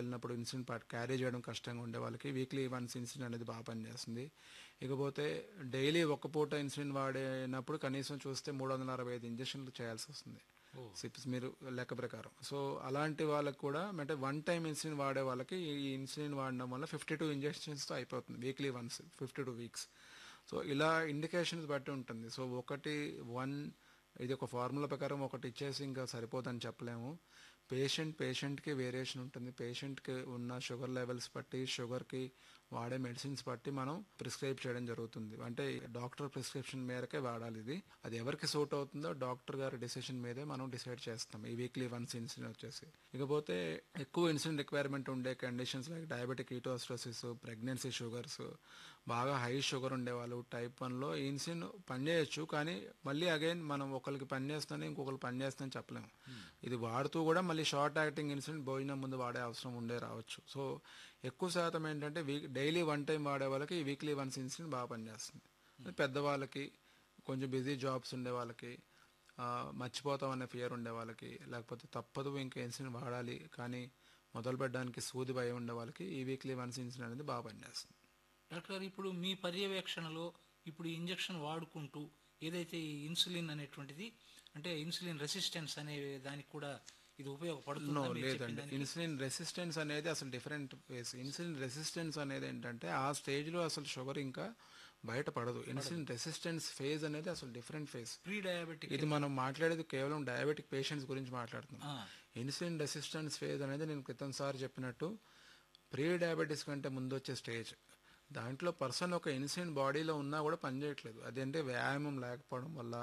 వెళ్ళినప్పుడు insulin part carry చేయడం కష్టంగా ఉండే వాళ్ళకి వీక్లీ వన్స్ ఇన్సులిన్ అనేది బాగా పనిచేస్తుంది ఇకపోతే డైలీ ఒక్క పూట ఇన్సులిన్ వాడినప్పుడు కనీసం చూస్తే మూడు వందల అరవై ఐదు ఇంజక్షన్లు చేయాల్సి వస్తుంది ఓ. సిప్స్ మీరు లెక్క ప్రకారం సో అలాంటి వాళ్ళకి కూడా అంటే వన్ టైం ఇన్సులిన్ వాడే వాళ్ళకి ఈ ఇన్సులిన్ వాడడం వల్ల ఫిఫ్టీ టూ ఇంజక్షన్స్తో అయిపోతుంది weekly once fifty two weeks so ఇలా ఇండికేషన్స్ బట్టి ఉంటుంది సో ఒకటి వన్ ఇది ఒక ఫార్ములా ప్రకారం ఒకటి ఇచ్చేసి ఇంకా సరిపోదని చెప్పలేము పేషెంట్ పేషెంట్కి వేరియేషన్ ఉంటుంది పేషెంట్కి ఉన్న షుగర్ లెవెల్స్ బట్టి షుగర్కి వాడే మెడిసిన్స్ బట్టి మనం ప్రిస్క్రైబ్ చేయడం జరుగుతుంది అంటే డాక్టర్ ప్రిస్క్రిప్షన్ మేరకే వాడాలి ఇది అది ఎవరికి సూట్ అవుతుందో డాక్టర్ గారి డెసిషన్ మీదే మనం డిసైడ్ చేస్తాం ఈ వీక్లీ వన్స్ ఇన్సులిన్ వచ్చేసి ఇకపోతే ఎక్కువ ఇన్సులిన్ రిక్వైర్మెంట్ ఉండే conditions like diabetic ketoacidosis pregnancy sugars బాగా హై షుగర్ ఉండేవాళ్ళు టైప్ వన్లో ఇన్సులిన్ పనిచేయచ్చు కానీ మళ్ళీ అగైన్ మనం ఒకరికి పనిచేస్తుందని ఇంకొకరికి పనిచేస్తుందని చెప్పలేము ఇది వాడుతూ కూడా మళ్ళీ షార్ట్ యాక్టింగ్ ఇన్సులిన్ భోజనం ముందు వాడే అవసరం ఉండే రావచ్చు సో ఎక్కువ శాతం ఏంటంటే వీక్ డైలీ వన్ టైం వాడే వాళ్ళకి వీక్లీ వన్స్ ఇన్సులిన్ బాగా పనిచేస్తుంది పెద్దవాళ్ళకి కొంచెం బిజీ జాబ్స్ ఉండే వాళ్ళకి ఆ, మర్చిపోతాం అనే ఫియర్ ఉండే వాళ్ళకి లేకపోతే తప్పదు ఇంకా ఇన్సులిన్ వాడాలి కానీ మొదలు పెట్టడానికి సూది భయం ఉండే వాళ్ళకి ఈ వీక్లీ వన్స్ ఇన్సులిన్ అనేది బాగా పనిచేస్తుంది డాక్టర్ గారు ఇప్పుడు మీ పర్యవేక్షణలో ఇప్పుడు ఈ ఇంజెక్షన్ వాడుకుంటూ ఏదైతే ఈ ఇన్సులిన్ అనేటువంటిది అంటే ఇన్సులిన్ రెసిస్టెన్స్ అనే దానికి కూడా ఇది నో ఉపయోగపడుతుందా మీరు చెప్పిన లేదండి దానికి? ఇన్సులిన్ రెసిస్టెన్స్ అనేది అసలు డిఫరెంట్ ఫేస్ ఇన్సులిన్ రెసిస్టెన్స్ అనేది ఏంటంటే ఆ స్టేజ్లో అసలు షుగర్ ఇంకా బయటపడదు ఇన్సులిన్ రెసిస్టెన్స్ ఫేజ్ అనేది అసలు డిఫరెంట్ ఫేజ్ ప్రీ డయాబెటిక్ ఇది మనం మాట్లాడేది కేవలం డయాబెటిక్ పేషెంట్స్ గురించి మాట్లాడుతున్నాం ఆ, ఇన్సులిన్ రెసిస్టెన్స్ ఫేజ్ అనేది నేను క్రితం సార్ చెప్పినట్టు ప్రీ డయాబెటీస్ కంటే ముందు వచ్చే స్టేజ్ దాంట్లో పర్సన్ ఒక ఇన్సులిన్ బాడీలో ఉన్నా కూడా పనిచేయట్లేదు అదేంటే వ్యాయామం లేకపోవడం వల్ల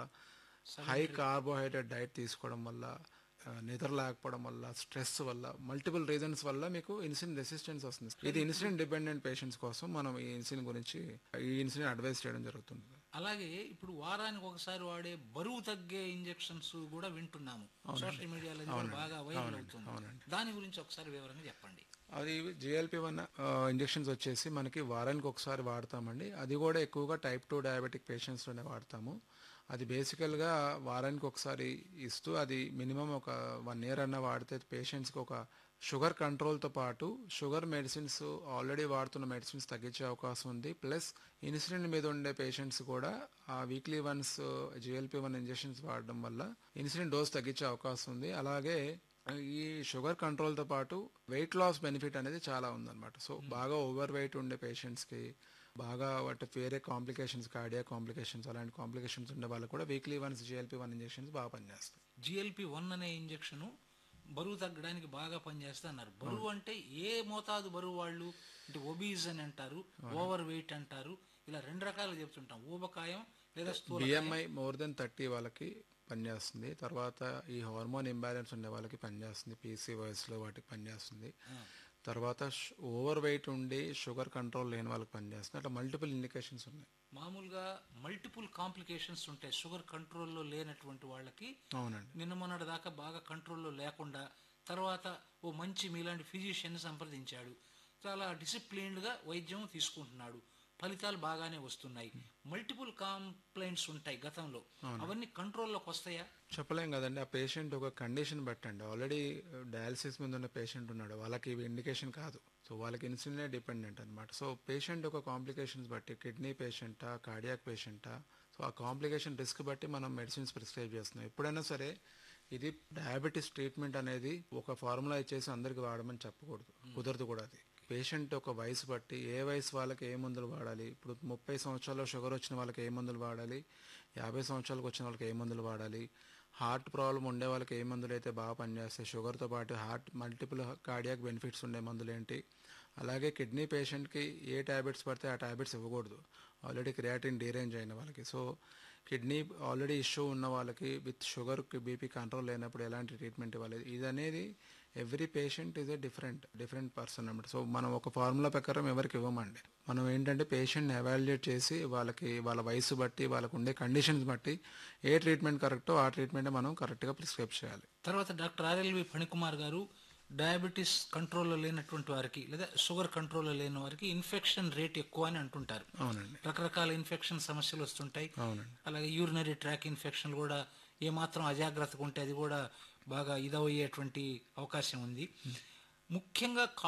హై కార్బోహైడ్రేట్ డైట్ తీసుకోవడం వల్ల ఆ, నిద్ర లేకపోవడం వల్ల స్ట్రెస్ వల్ల మల్టిపుల్ రీజన్స్ వల్ల మీకు ఇన్సులిన్ రెసిస్టెన్స్ వస్తుంది ఇది ఇన్సులిన్ డిపెండెంట్ పేషెంట్స్ కోసం మనం ఈ ఇన్సులిన్ గురించి ఈ ఇన్సులిన్ అడ్వైస్ చేయడం జరుగుతుంది అలాగే ఇప్పుడు వారానికి ఒకసారి వాడే బరువు తగ్గే ఇంజెక్షన్స్ కూడా వింటున్నాము సోషల్ మీడియాలో ఇది కూడా బాగా వైరల్ అవుతుంది దాని గురించి ఒకసారి వివరంగా చెప్పండి అది జిఎల్పి వన్ ఇంజెక్షన్స్ వచ్చేసి మనకి వారానికి ఒకసారి వాడతామండి అది కూడా ఎక్కువగా టైప్ టూ డయాబెటిక్ పేషెంట్స్లోనే వాడతాము అది బేసికల్గా వారానికి ఒకసారి ఇస్తూ అది మినిమం ఒక వన్ ఇయర్ అన్న వాడితే పేషెంట్స్కి ఒక షుగర్ కంట్రోల్తో పాటు షుగర్ మెడిసిన్స్ ఆల్రెడీ వాడుతున్న మెడిసిన్స్ తగ్గించే అవకాశం ఉంది ప్లస్ ఇన్సులిన్ మీద ఉండే పేషెంట్స్ కూడా ఆ weekly once GLP one injections వాడడం వల్ల ఇన్సులిన్ డోస్ తగ్గించే అవకాశం ఉంది అలాగే ఈ షుగర్ కంట్రోల్తో పాటు వెయిట్ లాస్ బెనిఫిట్ అనేది చాలా ఉందన్నమాట సో బాగా ఓవర్ వెయిట్ ఉండే పేషెంట్స్కి బాగా వాటి వేరే కాంప్లికేషన్స్ కార్డియా కాంప్లికేషన్స్ అలాంటి కాంప్లికేషన్స్ ఉండే వాళ్ళకి కూడా weekly once GLP one injections బాగా పనిచేస్తాయి జిఎల్పి వన్ అనే ఇంజెక్షన్ బరువు తగ్గడానికి బాగా పనిచేస్తా అన్నారు బరువు అంటే ఏ మోతాదు బరువు వాళ్ళు అంటే ఒబీజ్ అని అంటారు ఓవర్ వెయిట్ అంటారు ఇలా రెండు రకాలు చెప్తుంటాం ఊబకాయం లేదా స్థూల బిఎంఐ మోర్ దెన్ థర్టీ వాళ్ళకి పనిచేస్తుంది తర్వాత ఈ హార్మోన్ ఇంబ్యాలెన్స్ ఉండే వాళ్ళకి పనిచేస్తుంది పీసీ వయసులో వాటికి పనిచేస్తుంది తర్వాత ఓవర్ వెయిట్ ఉండి షుగర్ కంట్రోల్ లేని వాళ్ళకి పనిచేస్తుంది అట్లా మల్టిపుల్ ఇండికేషన్స్ ఉన్నాయి మామూలుగా మల్టిపుల్ కాంప్లికేషన్స్ ఉంటాయి షుగర్ కంట్రోల్లో లేనటువంటి వాళ్ళకి అవునండి నిన్న మొన్నటి దాకా బాగా కంట్రోల్లో లేకుండా తర్వాత ఓ మంచి మీలాంటి ఫిజిషియన్ సంప్రదించాడు చాలా డిసిప్లిన్డ్గా వైద్యం తీసుకుంటున్నాడు ఫలితాలు బాగానే వస్తున్నాయి మల్టిపుల్ కాంప్లైంట్స్ ఉంటాయి గతంలో అవన్నీ కంట్రోల్లోకి వస్తాయా చెప్పలేం కదండి ఆ పేషెంట్ ఒక కండిషన్ బట్టండి ఆల్రెడీ డయాలసిస్ మీద ఉన్న పేషెంట్ ఉన్నాడు వాళ్ళకి ఇవి ఇండికేషన్ కాదు సో వాళ్ళకి ఇన్సులినే డిపెండెంట్ అనమాట సో పేషెంట్ ఒక కాంప్లికేషన్స్ బట్టి కిడ్నీ పేషెంటా కార్డియాక్ పేషెంటా సో ఆ కాంప్లికేషన్ రిస్క్ బట్టి మనం మెడిసిన్స్ ప్రిస్క్రైబ్ చేస్తున్నాం ఎప్పుడైనా సరే ఇది డయాబెటీస్ ట్రీట్మెంట్ అనేది ఒక ఫార్ములా ఇచ్చేసి అందరికి వాడమని చెప్పకూడదు కుదరదు కూడా అది పేషెంట్ ఒక వయసు బట్టి ఏ వయసు వాళ్ళకి ఏ మందులు వాడాలి ఇప్పుడు ముప్పై సంవత్సరాల్లో షుగర్ వచ్చిన వాళ్ళకి ఏ మందులు వాడాలి యాభై సంవత్సరాలకు వచ్చిన వాళ్ళకి ఏ మందులు వాడాలి హార్ట్ ప్రాబ్లం ఉండే వాళ్ళకి ఏ మందులు అయితే బాగా పనిచేస్తాయి షుగర్తో పాటు హార్ట్ మల్టిపుల్ కార్డియాక్ బెనిఫిట్స్ ఉండే మందులు ఏంటి అలాగే కిడ్నీ పేషెంట్కి ఏ ట్యాబ్లెట్స్ పడితే ఆ ట్యాబ్లెట్స్ ఇవ్వకూడదు ఆల్రెడీ క్రియాటిన్ డీరేంజ్ అయిన వాళ్ళకి సో కిడ్నీ ఆల్రెడీ ఇష్యూ ఉన్న వాళ్ళకి విత్ షుగర్కి బీపీ కంట్రోల్ లేనప్పుడు ఎలాంటి ట్రీట్మెంట్ ఇవ్వాలి ఇది అనేది every patient is a different different person అనమాట సో మనం ఒక ఫార్ములా ప్రకారం ఎవరికి ఇవ్వమండి మనం ఏంటంటే పేషెంట్ని ఎవాల్యుయేట్ చేసి వాళ్ళకి వాళ్ళ వయసు బట్టి వాళ్ళకు ఉండే కండిషన్స్ బట్టి ఏ ట్రీట్మెంట్ కరెక్టో ఆ ట్రీట్మెంట్ మనం కరెక్ట్గా ప్రిస్క్రైబ్ చేయాలి తర్వాత డాక్టర్ ఆర్ఎల్వి ఫణికుమార్ గారు డయాబెటీస్ కంట్రోల్లో లేనటువంటి వారికి లేదా షుగర్ కంట్రోల్లో లేని వారికి ఇన్ఫెక్షన్ రేట్ ఎక్కువ అని అంటుంటారు అవునండి రకరకాల ఇన్ఫెక్షన్ సమస్యలు వస్తుంటాయి అవునండి అలాగే యూరినరీ ట్రాక్ ఇన్ఫెక్షన్లు కూడా ఏమాత్రం అజాగ్రత్తగా ఉంటే అది కూడా బాగా ఇదవయ్యేటువంటి అవకాశం ఉంది ముఖ్యంగా